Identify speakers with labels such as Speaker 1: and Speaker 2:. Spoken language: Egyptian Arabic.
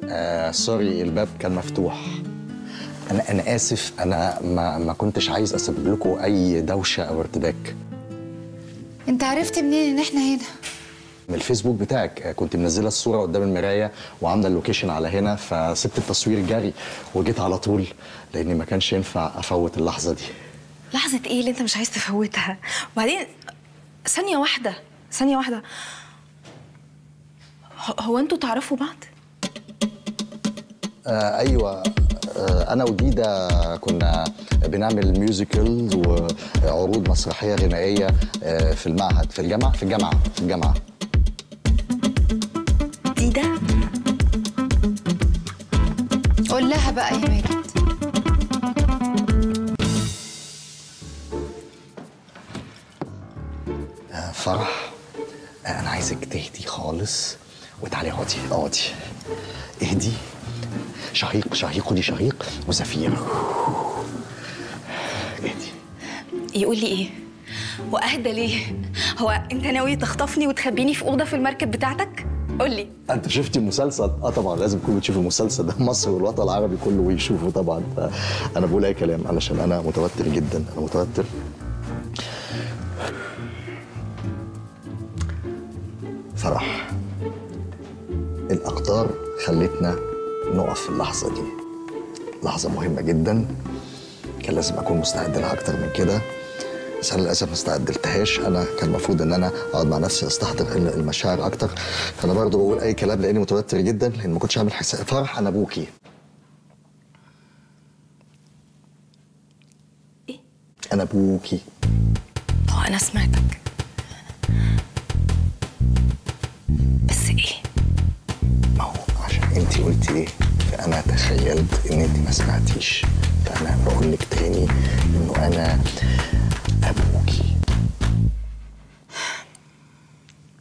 Speaker 1: آه سوري الباب كان مفتوح انا انا اسف انا ما ما كنتش عايز اسبب لكم اي دوشه او ارتباك
Speaker 2: انت عرفت منين ان احنا هنا
Speaker 1: من الفيسبوك بتاعك آه، كنت منزله الصوره قدام المرايه وعامله اللوكيشن على هنا فسبت التصوير جري وجيت على طول لاني ما كانش ينفع افوت اللحظه دي
Speaker 3: لحظة ايه اللي انت مش عايز تفوتها وبعدين ثانية واحدة ثانية واحدة ه- هو انتوا تعرفوا بعض؟
Speaker 1: آه ايوه آه انا وديدا كنا بنعمل ميوزيكلز وعروض مسرحيه غنائيه آه في المعهد في الجامعه في الجامعه في الجامعه
Speaker 3: دي ده
Speaker 2: قول لها بقى يا ماجد
Speaker 1: آه فرح آه انا عايزك تهدي خالص وتعالي اقعدي اقعدي اهدي شهيق شهيق خدي شهيق وزفير اهدي
Speaker 3: يقول لي ايه؟ واهدى ليه؟ هو انت ناوي تخطفني وتخبيني في اوضه في المركب بتاعتك؟ قول لي
Speaker 1: انت شفتي المسلسل اه طبعا لازم كله تشوف المسلسل ده مصر والوطن العربي كله ويشوفه طبعا انا بقول اي كلام علشان انا متوتر جدا انا متوتر فرح الاقدار خلتنا نقف في اللحظه دي لحظه مهمه جدا كان لازم اكون مستعد لها اكتر من كده بس انا للاسف ما استعدلتهاش انا كان المفروض ان انا اقعد مع نفسي استحضر المشاعر اكتر فانا برضه بقول اي كلام لاني متوتر جدا لان ما كنتش عامل حساب فرح انا ابوكي
Speaker 3: ايه؟
Speaker 1: انا ابوكي
Speaker 3: اه انا سمعتك بس ايه؟
Speaker 1: ما هو عشان انت قلتي ايه فانا تخيلت ان انت ما سمعتيش فانا بقول لك تاني انه انا